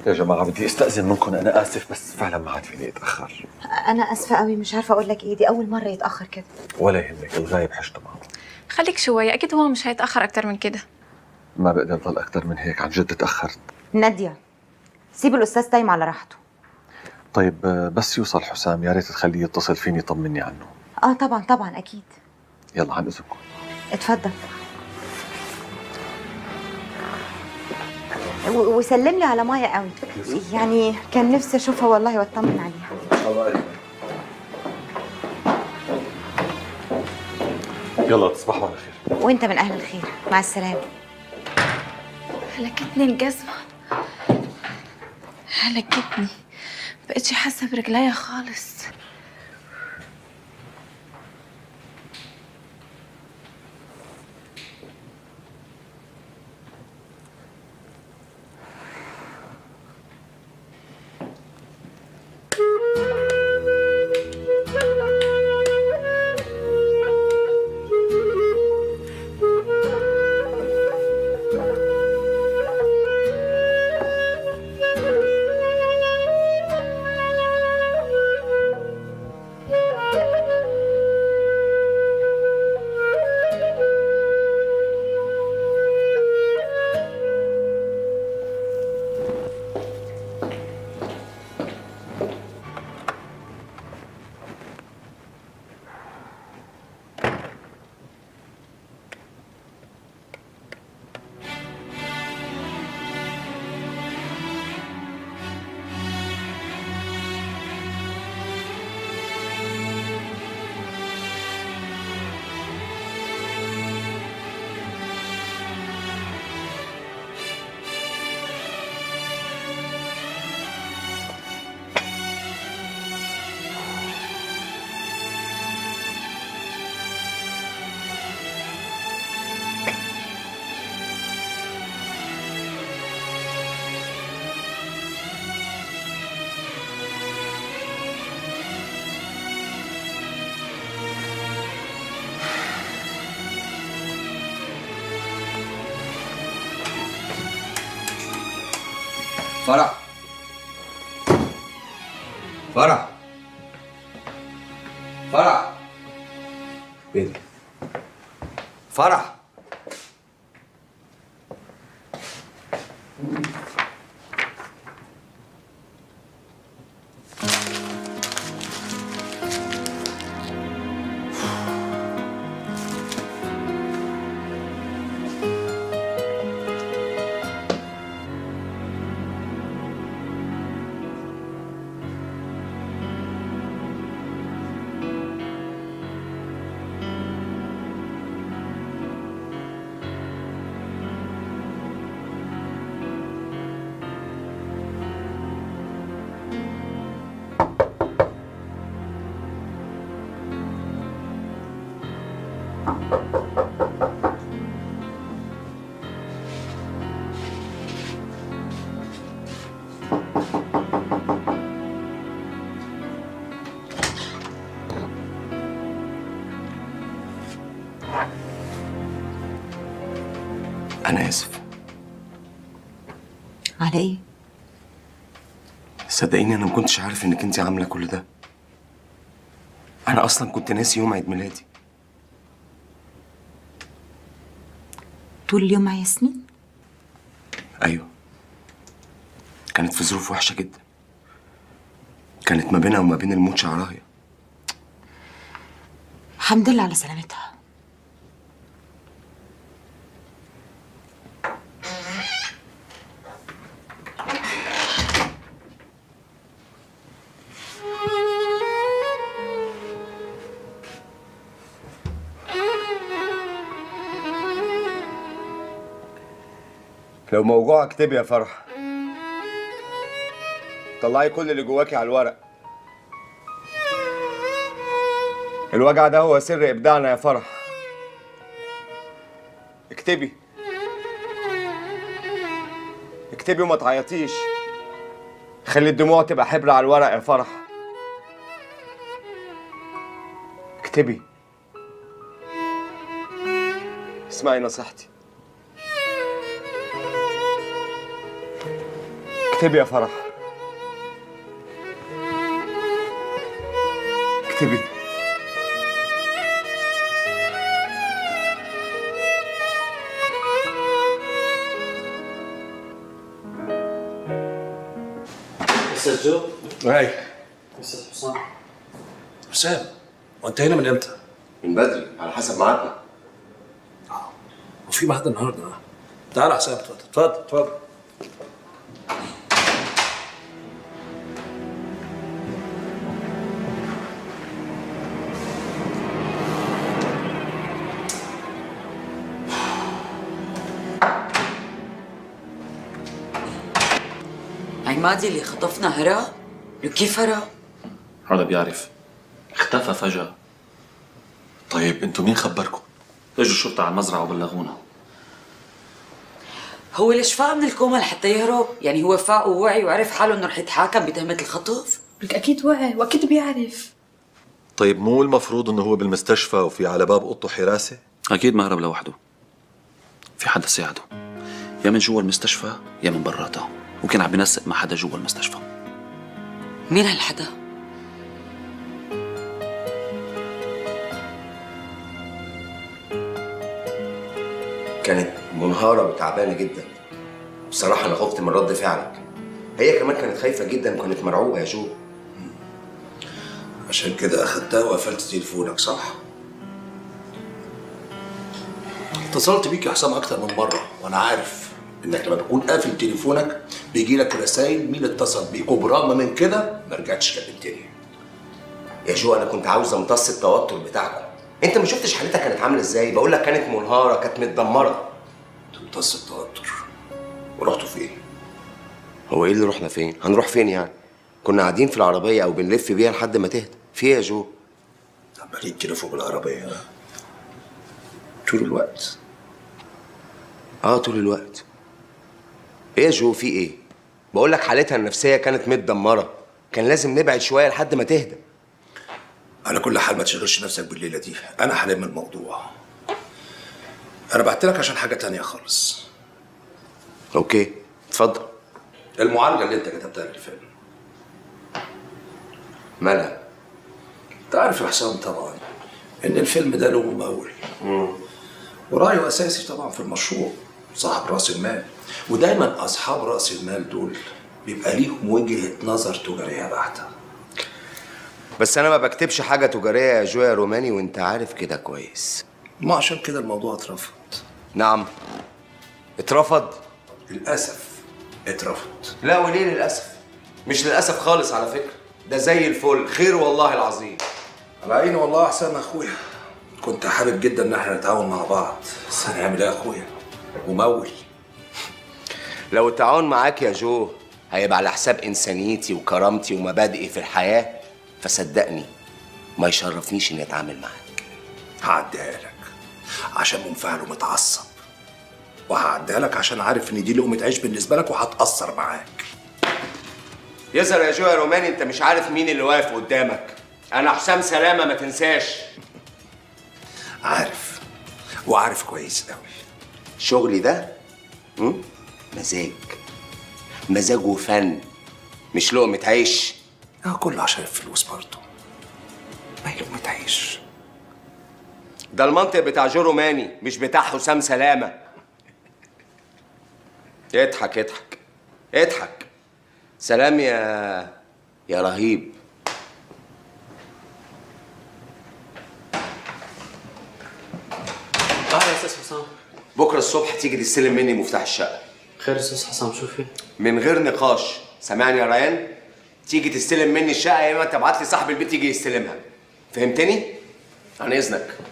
يا جماعة بدي استأذن منكم أنا آسف بس فعلا ما عاد فيني أتأخر انا اسفه قوي مش عارفه اقول لك ايه دي اول مره يتاخر كده ولا يهمك الغايب حشته معه خليك شوية أكيد هو مش هيتأخر أكتر من كده ما بقدر ضل أكثر من هيك عن جد تأخرت ناديه سيب الاستاذ تايم على راحته طيب آه، بس يوصل حسام يا ريت تخليه يتصل فيني يطمني عنه اه طبعا طبعا اكيد يلا عن إذنكم اتفضل و- وسلم لي على مايا قوي يعني كان نفسي اشوفها والله واطمن عليها الله يسلمك يلا تصبحوا على خير وانت من اهل الخير مع السلامه هلكتني الجزمة هلكتني بقتش حاسة برجليا خالص فرح فرح فرح ايه ده؟ فرح انا اسف على ايه صدقيني انا ما كنتش عارف انك انت عامله كل ده انا اصلا كنت ناسي يوم عيد ميلادي طول اليوم مع ياسمين ايوه كانت في ظروف وحشه جدا كانت ما بينها وما بين الموت شعرايه الحمد لله على سلامتها لو موجوع اكتبي يا فرح طلعي كل اللي جواكي على الورق الوجع ده هو سر ابداعنا يا فرح اكتبي اكتبي وما تعيطيش خلي الدموع تبقى حبر على الورق يا فرح اكتبي اسمعي نصيحتي اكتبي يا فرح اكتبي استاذ جو اي استاذ حسام حسام وانت هنا من امتى؟ من بدري على حسب ميعادنا وفي ميعاد النهارده تعال يا حسام اتفضل اتفضل اتفضل عمادي اللي خطفنا هرب؟ كيف هرب؟ هذا بيعرف اختفى فجأة طيب انتم مين خبركم؟ اجوا الشرطة على المزرعة وبلغونا هو ليش فاق من الكوما لحتى يهرب؟ يعني هو فاق ووعي وعرف حاله انه رح يتحاكم بتهمة الخطف؟ لك اكيد وعي واكيد بيعرف طيب مو المفروض انه هو بالمستشفى وفي على باب اوضته حراسه؟ أكيد ما هرب لوحده في حدا ساعده يا من جوا المستشفى يا من براتها وكان عم بينسق مع حدا جوا المستشفى مين هالحدا؟ كانت منهارة وتعبانة جدا بصراحة أنا خفت من رد فعلك هي كمان كانت خايفة جدا وكانت مرعوبة يا جو عشان كده اخدتها وقفلت تليفونك صح؟ اتصلت بيك يا حسام اكتر من مره وانا عارف انك لما بتكون قافل تليفونك بيجي لك رسائل مين اتصل بيك وبرغم من كده ما رجعتش كلمتني يا جو أنا كنت عاوز أمتص التوتر بتاعكم أنت ما شفتش حالتها كانت عاملة إزاي بقول لك كانت منهارة كانت متدمرة تمتص التوتر ورحتوا فين؟ هو إيه اللي رحنا فين؟ هنروح فين يعني؟ كنا قاعدين في العربية أو بنلف بيها لحد ما تهدى في إيه يا جو؟ عمالين تلفوا بالعربيه ها؟ طول الوقت اه طول الوقت ايه يا جو في ايه بقول لك حالتها النفسيه كانت متدمره كان لازم نبعد شويه لحد ما تهدى على كل حال ما تشغلش نفسك بالليله دي انا هلم الموضوع انا بعت لك عشان حاجه تانية خالص اوكي اتفضل المعالجه اللي انت كتبتها للفيلم مالها انت عارف يا حسام طبعا ان الفيلم ده له ممول ورايه اساسي طبعا في المشروع صاحب راس المال ودايما اصحاب راس المال دول بيبقى ليهم وجهه نظر تجاريه بحته بس انا ما بكتبش حاجه تجاريه يا جو يا روماني وانت عارف كده كويس ما عشان كده الموضوع اترفض نعم اترفض للاسف اترفض لا وليه للاسف مش للاسف خالص على فكره ده زي الفل خير والله العظيم على عيني والله احسن يا اخويا كنت حابب جدا ان احنا نتعاون مع بعض بس هنعمل ايه يا اخويا ومول لو التعاون معاك يا جو هيبقى على حساب انسانيتي وكرامتي ومبادئي في الحياه فصدقني ما يشرفنيش اني اتعامل معاك هعديها لك عشان منفعل ومتعصب وهعديها لك عشان عارف ان دي لقمه عيش بالنسبه لك وهتاثر معاك يظهر يا جو يا روماني انت مش عارف مين اللي واقف قدامك انا حسام سلامه ما تنساش عارف وعارف كويس قوي شغلي ده م? مزاج مزاج وفن مش لقمة عيش اه كله عشان الفلوس برضه ما هي لقمه عيش ده المنطق بتاع جو روماني مش بتاع حسام سلامة اضحك اضحك اضحك سلام يا يا رهيب تعال يا استاذ حسام بكرة الصبح تيجي تستلم مني مفتاح الشقة خير استاذ حسام شو في؟ من غير نقاش سامعني يا ريان تيجي تستلم مني الشقة يا اما تبعت لي صاحب البيت يجي يستلمها فهمتني؟ عن اذنك